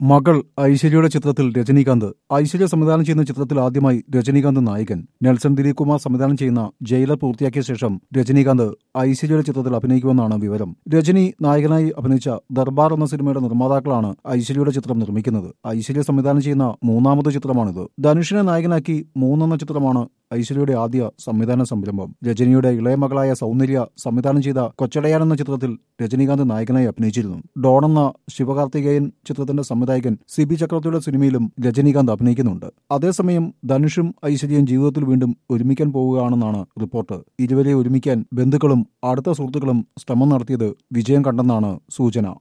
മകൾ ഐശ്വര്യയുടെ ചിത്രത്തിൽ രജനീകാന്ത് ഐശ്വര്യ സംവിധാനം ചെയ്യുന്ന ചിത്രത്തിൽ ആദ്യമായി രജനീകാന്ത് നായകൻ നെൽസൺ ദിലീപ് കുമാർ സംവിധാനം ചെയ്യുന്ന ജയിലർ പൂർത്തിയാക്കിയ ശേഷം രജനീകാന്ത് ഐശ്വര്യയുടെ ചിത്രത്തിൽ അഭിനയിക്കുമെന്നാണ് വിവരം രജനി നായകനായി അഭിനയിച്ച ദർബാർ എന്ന സിനിമയുടെ നിർമ്മാതാക്കളാണ് ഐശ്വര്യയുടെ ചിത്രം നിർമ്മിക്കുന്നത് ഐശ്വര്യ സംവിധാനം ചെയ്യുന്ന മൂന്നാമത് ചിത്രമാണിത് ധനുഷിനെ നായകനാക്കി മൂന്നെന്ന ചിത്രമാണ് ഐശ്വര്യയുടെ ആദ്യ സംവിധാന സംരംഭം രജനിയുടെ ഇളയ മകളായ സൗന്ദര്യ സംവിധാനം ചെയ്ത കൊച്ചടയാൻ എന്ന ചിത്രത്തിൽ രജനീകാന്ത് നായകനായി അഭിനയിച്ചിരുന്നു ഡോൺ എന്ന ശിവകാർത്തികേയൻ ചിത്രത്തിന്റെ സംവിധായകൻ സിബി ചക്രവർത്തിയുടെ സിനിമയിലും രജനീകാന്ത് അഭിനയിക്കുന്നുണ്ട് അതേസമയം ധനുഷും ഐശ്വര്യയും ജീവിതത്തിൽ വീണ്ടും ഒരുമിക്കാൻ പോവുകയാണെന്നാണ് റിപ്പോർട്ട് ഇരുവരെ ഒരുമിക്കാൻ ബന്ധുക്കളും അടുത്ത സുഹൃത്തുക്കളും ശ്രമം നടത്തിയത് വിജയം കണ്ടെന്നാണ് സൂചന